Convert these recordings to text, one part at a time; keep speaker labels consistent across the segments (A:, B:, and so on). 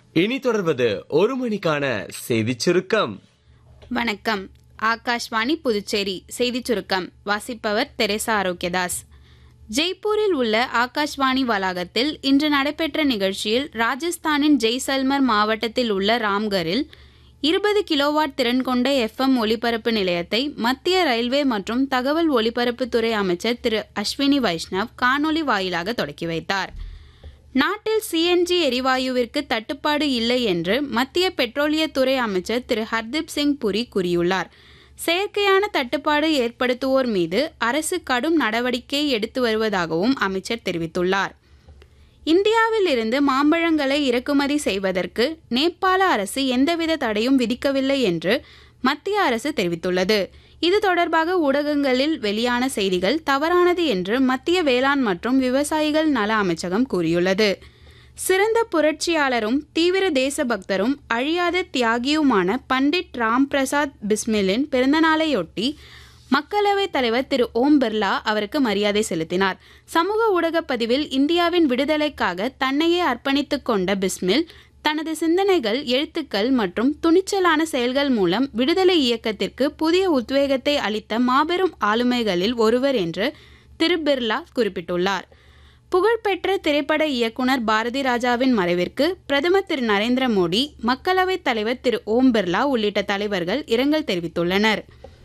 A: இனி தொடர்வது ஒரு மணிக்கான செய்திச் சுருக்கம்
B: வணக்கம் ஆகாஷ்வாணி புதுச்சேரி செய்திச் சுருக்கம் வாசிப்பவர் தெரேசா ஆரோக்கியதாஸ் ஜெய்ப்பூரில் உள்ள ஆகாஷ்வாணி வளாகத்தில் இன்று நடைபெற்ற நிகழ்ச்சியில் ராஜஸ்தானின் ஜெய்சல்மர் மாவட்டத்தில் உள்ள ராம்கரில் இருபது கிலோவாட் திறன் கொண்ட எஃப்எம் ஒலிபரப்பு நிலையத்தை மத்திய ரயில்வே மற்றும் தகவல் ஒலிபரப்புத்துறை அமைச்சர் திரு அஸ்வினி வைஷ்ணவ் காணொலி வாயிலாக தொடக்கி வைத்தார் நாட்டில் சிஎன்ஜி எரிவாயுவிற்கு தட்டுப்பாடு இல்லை என்று மத்திய பெட்ரோலியத்துறை அமைச்சர் திரு ஹர்தீப் சிங் புரி கூறியுள்ளார் செயற்கையான தட்டுப்பாடு ஏற்படுத்துவோர் மீது அரசு கடும் நடவடிக்கை எடுத்து வருவதாகவும் அமைச்சர் தெரிவித்துள்ளார் இந்தியாவில் இருந்து மாம்பழங்களை இறக்குமதி செய்வதற்கு நேபாள அரசு எந்தவித தடையும் விதிக்கவில்லை என்று மத்திய அரசு தெரிவித்துள்ளது இது தொடர்பாக ஊடகங்களில் வெளியான செய்திகள் தவறானது என்று மத்திய வேளாண் மற்றும் விவசாயிகள் நல அமைச்சகம் கூறியுள்ளது சிறந்த புரட்சியாளரும் தீவிர தேசபக்தரும் அழியாத தியாகியுமான பண்டிட் ராம் பிரசாத் பிஸ்மிலின் பிறந்தநாளையொட்டி மக்களவைத் தலைவர் திரு ஓம் பிர்லா அவருக்கு மரியாதை செலுத்தினார் சமூக ஊடகப் பதிவில் இந்தியாவின் விடுதலைக்காக தன்னையே அர்ப்பணித்துக் கொண்ட பிஸ்மில் தனது சிந்தனைகள் எழுத்துக்கள் மற்றும் துணிச்சலான செயல்கள் மூலம் விடுதலை இயக்கத்திற்கு புதிய உத்வேகத்தை அளித்த மாபெரும் ஆளுமைகளில் ஒருவர் என்று திரு பிர்லா குறிப்பிட்டுள்ளார் புகழ்பெற்ற திரைப்பட இயக்குனர் பாரதி ராஜாவின் மறைவிற்கு பிரதமர் திரு நரேந்திர மோடி மக்களவைத் தலைவர் திரு ஓம் பிர்லா உள்ளிட்ட தலைவர்கள் இரங்கல் தெரிவித்துள்ளனர்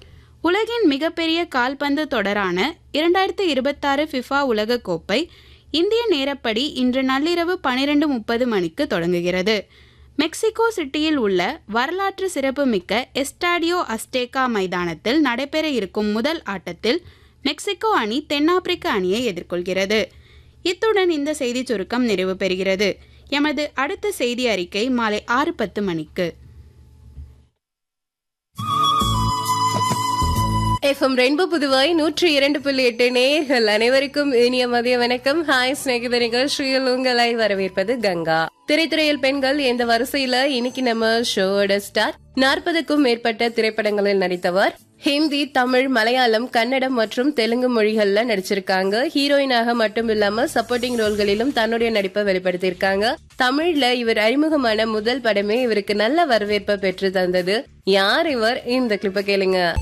B: உலகின் மிகப்பெரிய கால்பந்து தொடரான இரண்டாயிரத்து இருபத்தாறு ஃபிஃபா உலகக்கோப்பை இந்திய நேரப்படி இன்று நள்ளிரவு பனிரெண்டு முப்பது மணிக்கு தொடங்குகிறது மெக்சிகோ சிட்டியில் உள்ள வரலாற்று சிறப்புமிக்க எஸ்டாடியோ அஸ்டேகா மைதானத்தில் நடைபெற இருக்கும் முதல் ஆட்டத்தில் மெக்சிகோ அணி தென்னாப்பிரிக்க அணியை எதிர்கொள்கிறது இத்துடன் இந்த செய்திச் சுருக்கம் நிறைவு பெறுகிறது எமது அடுத்த செய்தி அறிக்கை மாலை ஆறு பத்து மணிக்கு
C: எஃப்எம் ரெயின்போ புதுவாய் நூற்றி இரண்டு புள்ளி எட்டு நேயர்கள் அனைவருக்கும் இனிய மதிய வணக்கம் ஹாய் ஸ்நேகித நிகழ்ச்சியில் உங்களை வரவேற்பது கங்கா திரைத்துறையில் பெண்கள் எந்த வரிசையில இன்னைக்கு நம்ம ஷோவோட ஸ்டார் நாற்பதுக்கும் மேற்பட்ட திரைப்படங்களில் நடித்தவர் ஹிந்தி தமிழ் மலையாளம் கன்னடம் மற்றும் தெலுங்கு மொழிகள்ல நடிச்சிருக்காங்க ஹீரோயினாக மட்டும் இல்லாம சப்போர்ட்டிங் ரோல்களிலும் தன்னுடைய நடிப்பை வெளிப்படுத்தியிருக்காங்க தமிழ்ல இவர் அறிமுகமான முதல் படமே இவருக்கு நல்ல வரவேற்பை பெற்று தந்தது யார் இவர் இந்த கிளிப்ப கேளுங்க